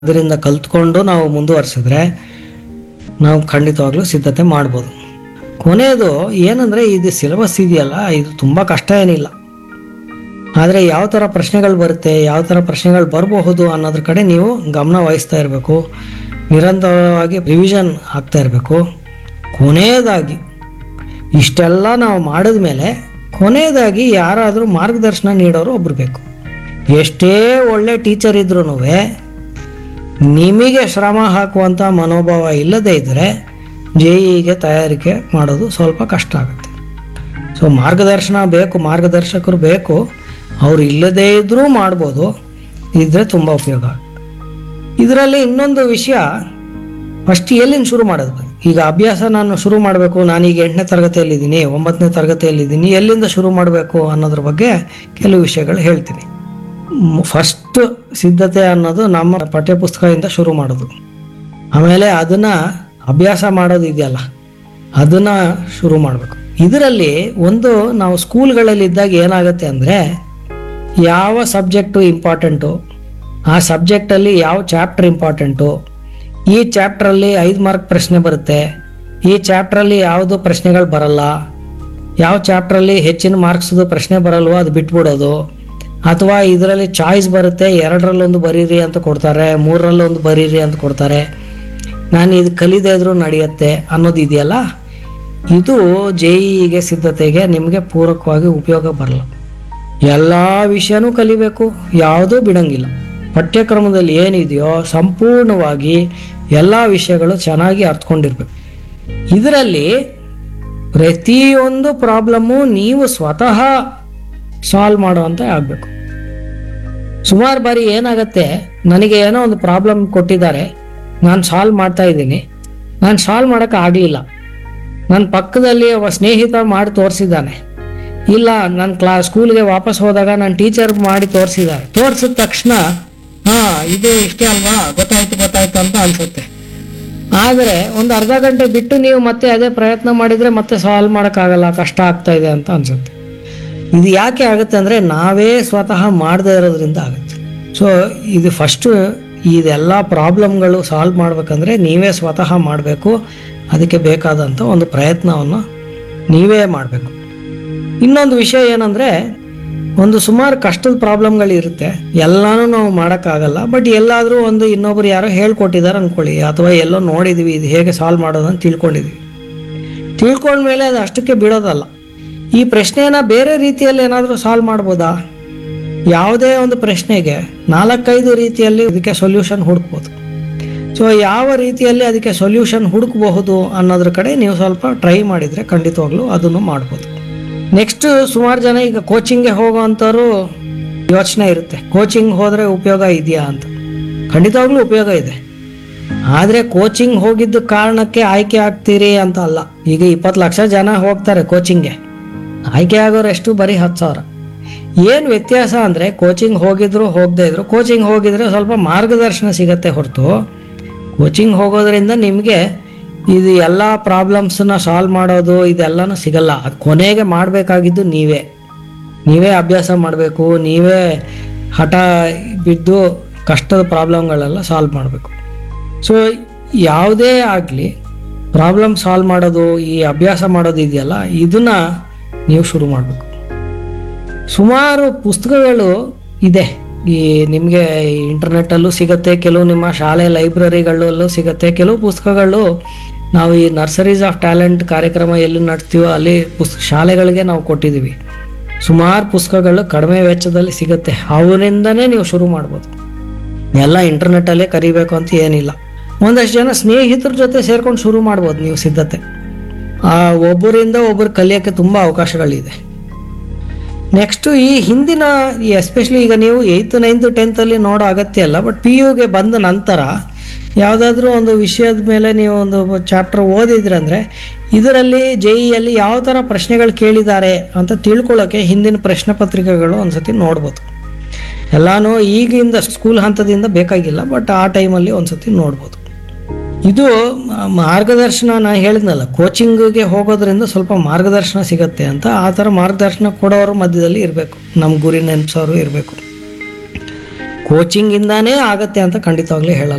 ಅದರಿಂದ ಕಲ್ತ್ಕೊಂಡು ನಾವು ಮುಂದುವರ್ಸಿದ್ರೆ ನಾವು ಖಂಡಿತವಾಗ್ಲೂ ಸಿದ್ಧತೆ ಮಾಡ್ಬೋದು ಕೊನೆಯದು ಏನಂದರೆ ಇದು ಸಿಲೆಬಸ್ ಇದೆಯಲ್ಲ ಇದು ತುಂಬ ಕಷ್ಟ ಏನಿಲ್ಲ ಆದರೆ ಯಾವ ಥರ ಪ್ರಶ್ನೆಗಳು ಬರುತ್ತೆ ಯಾವ ಥರ ಪ್ರಶ್ನೆಗಳು ಬರಬಹುದು ಅನ್ನೋದ್ರ ಕಡೆ ನೀವು ಗಮನ ವಹಿಸ್ತಾ ಇರಬೇಕು ನಿರಂತರವಾಗಿ ರಿವಿಷನ್ ಆಗ್ತಾ ಇರಬೇಕು ಕೊನೆಯದಾಗಿ ಇಷ್ಟೆಲ್ಲ ನಾವು ಮಾಡಿದ ಮೇಲೆ ಕೊನೆಯದಾಗಿ ಯಾರಾದರೂ ಮಾರ್ಗದರ್ಶನ ನೀಡೋರು ಒಬ್ರು ಬೇಕು ಎಷ್ಟೇ ಒಳ್ಳೆ ಟೀಚರ್ ಇದ್ರೂ ನಿಮಗೆ ಶ್ರಮ ಹಾಕುವಂಥ ಮನೋಭಾವ ಇಲ್ಲದೇ ಇದ್ದರೆ ಜೆ ಇಗೆ ತಯಾರಿಕೆ ಮಾಡೋದು ಸ್ವಲ್ಪ ಕಷ್ಟ ಆಗುತ್ತೆ ಸೊ ಮಾರ್ಗದರ್ಶನ ಬೇಕು ಮಾರ್ಗದರ್ಶಕರು ಬೇಕು ಅವ್ರು ಇಲ್ಲದೇ ಇದ್ದರೂ ಮಾಡ್ಬೋದು ಇದ್ರೆ ತುಂಬ ಉಪಯೋಗ ಇದರಲ್ಲಿ ಇನ್ನೊಂದು ವಿಷಯ ಫಸ್ಟ್ ಎಲ್ಲಿಂದ ಶುರು ಮಾಡೋದು ಈಗ ಅಭ್ಯಾಸ ನಾನು ಶುರು ಮಾಡಬೇಕು ನಾನೀಗ ಎಂಟನೇ ತರಗತಿಯಲ್ಲಿದ್ದೀನಿ ಒಂಬತ್ತನೇ ತರಗತಿಯಲ್ಲಿದ್ದೀನಿ ಎಲ್ಲಿಂದ ಶುರು ಮಾಡಬೇಕು ಅನ್ನೋದ್ರ ಬಗ್ಗೆ ಕೆಲವು ವಿಷಯಗಳು ಹೇಳ್ತೀನಿ ಫಸ್ಟ್ ಸಿದ್ಧತೆ ಅನ್ನೋದು ನಮ್ಮ ಪಠ್ಯಪುಸ್ತಕದಿಂದ ಶುರು ಮಾಡೋದು ಆಮೇಲೆ ಅದನ್ನ ಅಭ್ಯಾಸ ಮಾಡೋದು ಇದೆಯಲ್ಲ ಅದನ್ನ ಶುರು ಮಾಡಬೇಕು ಇದರಲ್ಲಿ ಒಂದು ನಾವು ಸ್ಕೂಲ್ಗಳಲ್ಲಿ ಇದ್ದಾಗ ಏನಾಗುತ್ತೆ ಅಂದರೆ ಯಾವ ಸಬ್ಜೆಕ್ಟು ಇಂಪಾರ್ಟೆಂಟು ಆ ಸಬ್ಜೆಕ್ಟಲ್ಲಿ ಯಾವ ಚಾಪ್ಟರ್ ಇಂಪಾರ್ಟೆಂಟು ಈ ಚಾಪ್ಟ್ರಲ್ಲಿ ಐದು ಮಾರ್ಕ್ ಪ್ರಶ್ನೆ ಬರುತ್ತೆ ಈ ಚಾಪ್ಟ್ರಲ್ಲಿ ಯಾವುದು ಪ್ರಶ್ನೆಗಳು ಬರಲ್ಲ ಯಾವ ಚಾಪ್ಟ್ರಲ್ಲಿ ಹೆಚ್ಚಿನ ಮಾರ್ಕ್ಸ್ದು ಪ್ರಶ್ನೆ ಬರಲ್ವೋ ಅದು ಬಿಟ್ಬಿಡೋದು ಅಥವಾ ಇದರಲ್ಲಿ ಚಾಯ್ಸ್ ಬರುತ್ತೆ ಎರಡರಲ್ಲೊಂದು ಬರೀರಿ ಅಂತ ಕೊಡ್ತಾರೆ ಮೂರರಲ್ಲೊಂದು ಬರೀರಿ ಅಂತ ಕೊಡ್ತಾರೆ ನಾನು ಇದು ಕಲಿದೇ ಇದ್ರೂ ನಡೆಯುತ್ತೆ ಅನ್ನೋದು ಇದೆಯಲ್ಲ ಇದು ಜೆ ಇಗೆ ಸಿದ್ಧತೆಗೆ ನಿಮಗೆ ಪೂರಕವಾಗಿ ಉಪಯೋಗ ಬರಲ್ಲ ಎಲ್ಲ ವಿಷಯನೂ ಕಲಿಬೇಕು ಯಾವುದೂ ಬಿಡಂಗಿಲ್ಲ ಪಠ್ಯಕ್ರಮದಲ್ಲಿ ಏನಿದೆಯೋ ಸಂಪೂರ್ಣವಾಗಿ ಎಲ್ಲ ವಿಷಯಗಳು ಚೆನ್ನಾಗಿ ಅರ್ಥಕೊಂಡಿರ್ಬೇಕು ಇದರಲ್ಲಿ ಪ್ರತಿಯೊಂದು ಪ್ರಾಬ್ಲಮ್ಮು ನೀವು ಸ್ವತಃ ಸಾಲ್ವ್ ಮಾಡುವಂತ ಆಗಬೇಕು ಸುಮಾರು ಬಾರಿ ಏನಾಗತ್ತೆ ನನಗೆ ಏನೋ ಒಂದು ಪ್ರಾಬ್ಲಮ್ ಕೊಟ್ಟಿದ್ದಾರೆ ನಾನು ಸಾಲ್ವ್ ಮಾಡ್ತಾ ಇದ್ದೀನಿ ನಾನು ಸಾಲ್ವ್ ಮಾಡೋಕೆ ಆಗಲಿಲ್ಲ ನನ್ನ ಪಕ್ಕದಲ್ಲಿ ಒಬ್ಬ ಸ್ನೇಹಿತ ಮಾಡಿ ತೋರಿಸಿದ್ದಾನೆ ಇಲ್ಲ ನನ್ನ ಕ್ಲಾ ಸ್ಕೂಲ್ಗೆ ವಾಪಸ್ ಹೋದಾಗ ನನ್ನ ಟೀಚರ್ ಮಾಡಿ ತೋರಿಸಿದ್ದಾರೆ ತೋರಿಸಿದ ತಕ್ಷಣ ಹಾ ಇದು ಇಷ್ಟೇ ಅಲ್ವಾ ಗೊತ್ತಾಯ್ತು ಗೊತ್ತಾಯ್ತು ಅಂತ ಅನ್ಸುತ್ತೆ ಆದರೆ ಒಂದು ಅರ್ಧ ಗಂಟೆ ಬಿಟ್ಟು ನೀವು ಮತ್ತೆ ಅದೇ ಪ್ರಯತ್ನ ಮಾಡಿದರೆ ಮತ್ತೆ ಸಾಲ್ವ್ ಮಾಡೋಕ್ಕಾಗಲ್ಲ ಕಷ್ಟ ಆಗ್ತಾ ಇದೆ ಅಂತ ಅನ್ಸುತ್ತೆ ಇದು ಯಾಕೆ ಆಗುತ್ತೆ ಅಂದರೆ ನಾವೇ ಸ್ವತಃ ಮಾಡದೇ ಇರೋದ್ರಿಂದ ಆಗುತ್ತೆ ಸೊ ಇದು ಫಸ್ಟು ಇದೆಲ್ಲ ಪ್ರಾಬ್ಲಮ್ಗಳು ಸಾಲ್ವ್ ಮಾಡ್ಬೇಕಂದ್ರೆ ನೀವೇ ಸ್ವತಃ ಮಾಡಬೇಕು ಅದಕ್ಕೆ ಬೇಕಾದಂಥ ಒಂದು ಪ್ರಯತ್ನವನ್ನು ನೀವೇ ಮಾಡಬೇಕು ಇನ್ನೊಂದು ವಿಷಯ ಏನಂದರೆ ಒಂದು ಸುಮಾರು ಕಷ್ಟದ ಪ್ರಾಬ್ಲಮ್ಗಳು ಇರುತ್ತೆ ಎಲ್ಲಾನು ನಾವು ಮಾಡೋಕ್ಕಾಗಲ್ಲ ಬಟ್ ಎಲ್ಲಾದರೂ ಒಂದು ಇನ್ನೊಬ್ರು ಯಾರೋ ಹೇಳ್ಕೊಟ್ಟಿದ್ದಾರೆ ಅಂದ್ಕೊಳ್ಳಿ ಅಥವಾ ಎಲ್ಲೋ ನೋಡಿದ್ವಿ ಇದು ಹೇಗೆ ಸಾಲ್ವ್ ಮಾಡೋದು ಅಂತ ತಿಳ್ಕೊಂಡಿದ್ವಿ ತಿಳ್ಕೊಂಡ್ಮೇಲೆ ಅದು ಅಷ್ಟಕ್ಕೆ ಬಿಡೋದಲ್ಲ ಈ ಪ್ರಶ್ನೆನ ಬೇರೆ ರೀತಿಯಲ್ಲಿ ಏನಾದರೂ ಸಾಲ್ವ್ ಮಾಡ್ಬೋದಾ ಯಾವುದೇ ಒಂದು ಪ್ರಶ್ನೆಗೆ ನಾಲ್ಕೈದು ರೀತಿಯಲ್ಲಿ ಇದಕ್ಕೆ ಸೊಲ್ಯೂಷನ್ ಹುಡುಕ್ಬೋದು ಸೊ ಯಾವ ರೀತಿಯಲ್ಲಿ ಅದಕ್ಕೆ ಸೊಲ್ಯೂಷನ್ ಹುಡುಕಬಹುದು ಅನ್ನೋದ್ರ ಕಡೆ ನೀವು ಸ್ವಲ್ಪ ಟ್ರೈ ಮಾಡಿದರೆ ಖಂಡಿತವಾಗ್ಲೂ ಅದನ್ನು ಮಾಡ್ಬೋದು ನೆಕ್ಸ್ಟ್ ಸುಮಾರು ಜನ ಈಗ ಕೋಚಿಂಗ್ಗೆ ಹೋಗೋವಂಥವ್ರು ಯೋಚನೆ ಇರುತ್ತೆ ಕೋಚಿಂಗ್ ಹೋದರೆ ಉಪಯೋಗ ಇದೆಯಾ ಅಂತ ಖಂಡಿತವಾಗ್ಲೂ ಉಪಯೋಗ ಇದೆ ಆದರೆ ಕೋಚಿಂಗ್ ಹೋಗಿದ್ದ ಕಾರಣಕ್ಕೆ ಆಯ್ಕೆ ಆಗ್ತೀರಿ ಅಂತ ಅಲ್ಲ ಈಗ ಇಪ್ಪತ್ತು ಲಕ್ಷ ಜನ ಹೋಗ್ತಾರೆ ಕೋಚಿಂಗ್ಗೆ ಆಯ್ಕೆ ಆಗೋರು ಎಷ್ಟು ಬರೀ ಹತ್ತು ಸಾವಿರ ಏನು ವ್ಯತ್ಯಾಸ ಅಂದರೆ ಕೋಚಿಂಗ್ ಹೋಗಿದ್ರು ಹೋಗದೇ ಇದ್ರು ಕೋಚಿಂಗ್ ಹೋಗಿದ್ರೆ ಸ್ವಲ್ಪ ಮಾರ್ಗದರ್ಶನ ಸಿಗತ್ತೆ ಹೊರತು ಕೋಚಿಂಗ್ ಹೋಗೋದ್ರಿಂದ ನಿಮಗೆ ಇದು ಎಲ್ಲ ಪ್ರಾಬ್ಲಮ್ಸನ್ನ ಸಾಲ್ವ್ ಮಾಡೋದು ಇದೆಲ್ಲನೂ ಸಿಗಲ್ಲ ಅದು ಕೊನೆಗೆ ಮಾಡಬೇಕಾಗಿದ್ದು ನೀವೇ ನೀವೇ ಅಭ್ಯಾಸ ಮಾಡಬೇಕು ನೀವೇ ಹಠ ಬಿದ್ದು ಕಷ್ಟದ ಪ್ರಾಬ್ಲಮ್ಗಳೆಲ್ಲ ಸಾಲ್ವ್ ಮಾಡಬೇಕು ಸೊ ಯಾವುದೇ ಆಗಲಿ ಪ್ರಾಬ್ಲಮ್ ಸಾಲ್ವ್ ಮಾಡೋದು ಈ ಅಭ್ಯಾಸ ಮಾಡೋದು ಇದೆಯಲ್ಲ ಇದನ್ನ ನೀವು ಶುರು ಮಾಡಬೇಕು ಸುಮಾರು ಪುಸ್ತಕಗಳು ಇದೆ ಈ ನಿಮಗೆ ಇಂಟರ್ನೆಟ್ಟಲ್ಲೂ ಸಿಗುತ್ತೆ ಕೆಲವು ನಿಮ್ಮ ಶಾಲೆ ಲೈಬ್ರರಿಗಳಲ್ಲೂ ಸಿಗುತ್ತೆ ಕೆಲವು ಪುಸ್ತಕಗಳು ನಾವು ಈ ನರ್ಸರೀಸ್ ಆಫ್ ಟ್ಯಾಲೆಂಟ್ ಕಾರ್ಯಕ್ರಮ ಎಲ್ಲಿ ನಡೆಸ್ತೀವೋ ಅಲ್ಲಿ ಪುಸ್ ಶಾಲೆಗಳಿಗೆ ನಾವು ಕೊಟ್ಟಿದ್ದೀವಿ ಸುಮಾರು ಪುಸ್ತಕಗಳು ಕಡಿಮೆ ವೆಚ್ಚದಲ್ಲಿ ಸಿಗುತ್ತೆ ಅವರಿಂದನೇ ನೀವು ಶುರು ಮಾಡ್ಬೋದು ಎಲ್ಲ ಇಂಟರ್ನೆಟ್ಟಲ್ಲೇ ಕರಿಬೇಕು ಅಂತ ಏನಿಲ್ಲ ಒಂದಷ್ಟು ಜನ ಸ್ನೇಹಿತರ ಜೊತೆ ಸೇರ್ಕೊಂಡು ಶುರು ಮಾಡ್ಬೋದು ನೀವು ಸಿದ್ಧತೆ ಆ ಒಬ್ಬರಿಂದ ಒಬ್ಬರು ಕಲಿಯೋಕ್ಕೆ ತುಂಬ ಅವಕಾಶಗಳಿದೆ ನೆಕ್ಸ್ಟು ಈ ಹಿಂದಿನ ಎಸ್ಪೆಷಲಿ ಈಗ ನೀವು ಏಯ್ತು ನೈನ್ತು ಟೆಂತಲ್ಲಿ ನೋಡೋ ಅಗತ್ಯ ಇಲ್ಲ ಬಟ್ ಪಿ ಯುಗೆ ಬಂದ ನಂತರ ಯಾವುದಾದ್ರೂ ಒಂದು ವಿಷಯದ ಮೇಲೆ ನೀವು ಒಂದು ಚಾಪ್ಟರ್ ಓದಿದ್ರಂದರೆ ಇದರಲ್ಲಿ ಜೆ ಇಯಲ್ಲಿ ಯಾವ ಥರ ಪ್ರಶ್ನೆಗಳು ಕೇಳಿದ್ದಾರೆ ಅಂತ ತಿಳ್ಕೊಳ್ಳೋಕ್ಕೆ ಹಿಂದಿನ ಪ್ರಶ್ನೆ ಪತ್ರಿಕೆಗಳು ಒಂದ್ಸತಿ ನೋಡ್ಬೋದು ಎಲ್ಲಾನು ಈಗಿಂದ ಸ್ಕೂಲ್ ಹಂತದಿಂದ ಬೇಕಾಗಿಲ್ಲ ಬಟ್ ಆ ಟೈಮಲ್ಲಿ ಒಂದ್ಸತಿ ನೋಡ್ಬೋದು ಇದು ಮ- ಮಾರ್ಗದರ್ಶನ ನಾ ಹೇಳಿದ್ನಲ್ಲ ಕೋಚಿಂಗ್ಗೆ ಹೋಗೋದ್ರಿಂದ ಸ್ವಲ್ಪ ಮಾರ್ಗದರ್ಶನ ಸಿಗತ್ತೆ ಅಂತ ಆ ಥರ ಮಾರ್ಗದರ್ಶನ ಕೊಡೋರು ಮಧ್ಯದಲ್ಲಿ ಇರಬೇಕು ನಮ್ಮ ಗುರಿ ನೆನಪಿಸೋರು ಇರಬೇಕು ಕೋಚಿಂಗಿಂದಾನೇ ಆಗತ್ತೆ ಅಂತ ಖಂಡಿತವಾಗ್ಲೂ ಹೇಳಲ್ಲ